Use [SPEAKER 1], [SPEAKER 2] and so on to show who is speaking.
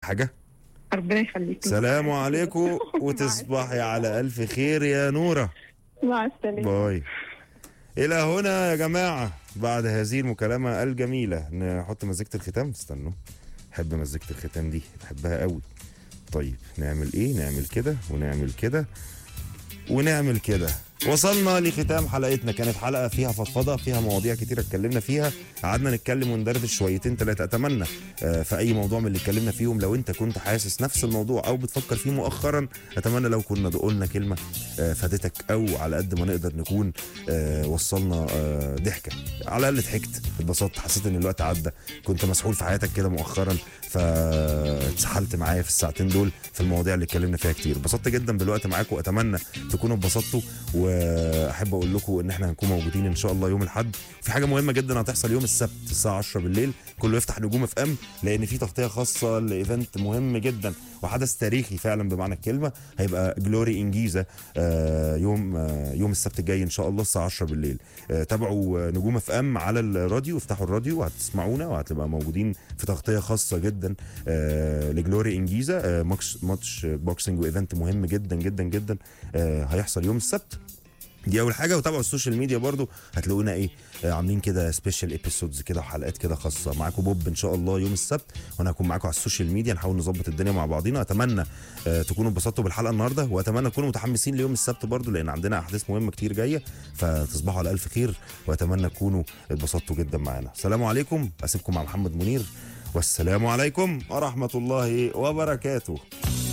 [SPEAKER 1] حاجه
[SPEAKER 2] ربنا يخليك
[SPEAKER 1] سلام عليكم وتصبحي على الف خير يا نوره
[SPEAKER 2] مع السلامه
[SPEAKER 1] باي الى هنا يا جماعه بعد هذه المكالمه الجميله نحط مزيكه الختام استنوا بحب مزيكه الختام دي بحبها قوي طيب نعمل ايه نعمل كده ونعمل كده ونعمل كده وصلنا لختام حلقتنا كانت حلقه فيها فضفضه فيها مواضيع كتير اتكلمنا فيها قعدنا نتكلم وندردش شويتين ثلاثه اتمنى آه، في اي موضوع من اللي اتكلمنا فيهم لو انت كنت حاسس نفس الموضوع او بتفكر فيه مؤخرا اتمنى لو كنا قلنا كلمه آه، فادتك او على قد ما نقدر نكون آه، وصلنا آه، ضحكه على الاقل ضحكت اتبسطت حسيت ان الوقت عدى كنت مسحول في حياتك كده مؤخرا فاتسحلت معايا في الساعتين دول في المواضيع اللي اتكلمنا فيها كتير اتبسطت جدا بالوقت معاكم واتمنى تكونوا اتبسطتوا واحب اقول لكم ان احنا هنكون موجودين ان شاء الله يوم الاحد في حاجه مهمه جدا هتحصل يوم السبت الساعه 10 بالليل كله يفتح نجوم اف ام لان في تغطيه خاصه لايفنت مهم جدا وحدث تاريخي فعلا بمعنى الكلمه هيبقى جلوري انجيزا آه، يوم آه، يوم السبت الجاي ان شاء الله الساعه 10 بالليل آه، تابعوا آه، نجوم اف ام على الراديو افتحوا الراديو وهتسمعونا وهتبقى موجودين في تغطيه خاصه جدا آه، لجلوري انجيزا آه، ماتش ماتش بوكسنج وايفنت مهم جدا جدا جدا آه، هيحصل يوم السبت دي اول حاجه وتابعوا السوشيال ميديا برضو هتلاقونا ايه آه، عاملين كده سبيشال ابيسودز كده وحلقات كده خاصه معاكم بوب ان شاء الله يوم السبت وانا هكون معاكم على السوشيال ميديا نحاول نظبط الدنيا مع بعضينا اتمنى آه، تكونوا اتبسطتوا بالحلقه النهارده واتمنى تكونوا متحمسين ليوم السبت برضو لان عندنا احداث مهمه كتير جايه فتصبحوا على الف خير واتمنى تكونوا اتبسطتوا جدا معانا السلام عليكم اسيبكم مع محمد منير والسلام عليكم ورحمه الله وبركاته